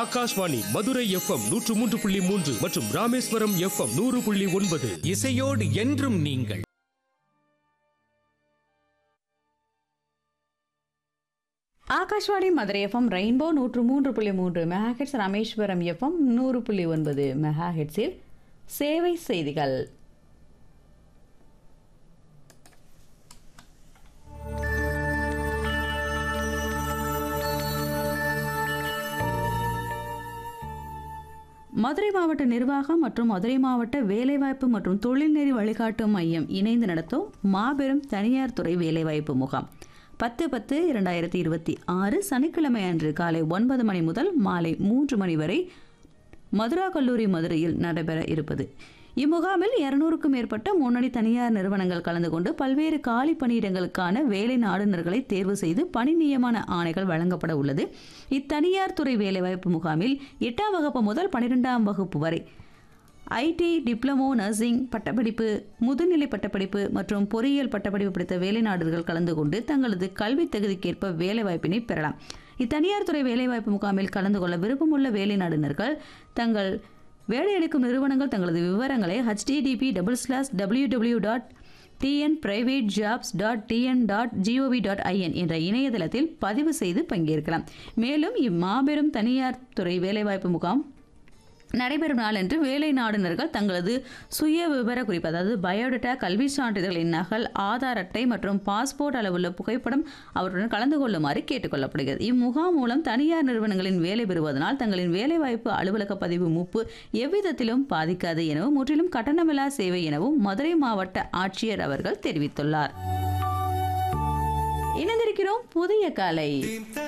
Akashvani Madurai FM நூற்று மூன்று புள்ளி மூன்று மற்றும் ராமேஸ்வரம் எஃப்எம் நூறு புள்ளி ஒன்பது இசையோடு என்றும் நீங்கள் ஆகாஷ்வாணி மதுரை எஃப்எம் ரெயின்போ நூற்று மூன்று புள்ளி மூன்று மெகாஹெட்ஸ் ராமேஸ்வரம் எஃப்எம் நூறு புள்ளி ஒன்பது மெகாஹெட்ஸில் சேவை செய்திகள் மதுரை மாவட்ட நிர்வாகம் மற்றும் மதுரை மாவட்ட வேலைவாய்ப்பு மற்றும் தொழில்நெறி வழிகாட்டு மையம் இணைந்து நடத்தும் மாபெரும் தனியார் துறை வேலைவாய்ப்பு முகாம் பத்து பத்து இரண்டாயிரத்தி இருபத்தி ஆறு சனிக்கிழமை அன்று காலை ஒன்பது மணி முதல் மாலை மூன்று மணி வரை மதுரா கல்லூரி மதுரையில் நடைபெற இருப்பது இம்முகாமில் இருநூறுக்கும் மேற்பட்ட முன்னணி தனியார் நிறுவனங்கள் கலந்து கொண்டு பல்வேறு காலி பணியிடங்களுக்கான வேலை நாடுனர்களை தேர்வு செய்து பணி நியமன ஆணைகள் வழங்கப்பட உள்ளது இத்தனியார் துறை வேலைவாய்ப்பு முகாமில் எட்டாம் வகுப்பு முதல் பன்னிரெண்டாம் வகுப்பு வரை ஐடி டிப்ளமோ நர்சிங் பட்டப்படிப்பு முதுநிலை பட்டப்படிப்பு மற்றும் பொறியியல் பட்டப்படிப்பு படித்த வேலைநாடுகள் கலந்து கொண்டு தங்களது கல்வி தகுதிக்கேற்ப வேலைவாய்ப்பினை பெறலாம் இத்தனியார் துறை வேலைவாய்ப்பு முகாமில் கலந்து கொள்ள விருப்பமுள்ள வேலைநாடுனர்கள் தங்கள் வேலையளிக்கும் நிறுவனங்கள் தங்களது விவரங்களை HTTP double slash W W dot TN private jobs dot TN dot GOV dot IN என்ற இணையதளத்தில் பதிவு செய்து பங்கேற்கலாம் மேலும் இம்மாபெரும் தனியார் துறை வேலைவாய்ப்பு முகாம் நடைபெறும் நாளன்று வேலை நாடுனர்கள் தங்களது சுய விவர குறிப்பு அதாவது பயோடேட்டா கல்வி சான்றிதழ்களின் நகல் ஆதார் அட்டை மற்றும் பாஸ்போர்ட் அளவுள்ள புகைப்படம் அவருடன் கலந்து கொள்ளுமாறு கேட்டுக்கொள்ளப்படுகிறது இம்முகாம் மூலம் தனியார் நிறுவனங்களின் வேலை பெறுவதனால் தங்களின் வேலைவாய்ப்பு அலுவலக பதிவு மூப்பு எவ்விதத்திலும் பாதிக்காது எனவும் முற்றிலும் கட்டணமில்லா சேவை எனவும் மதுரை மாவட்ட ஆட்சியர் அவர்கள் தெரிவித்துள்ளார் இணைந்திருக்கிறோம் புதிய காலை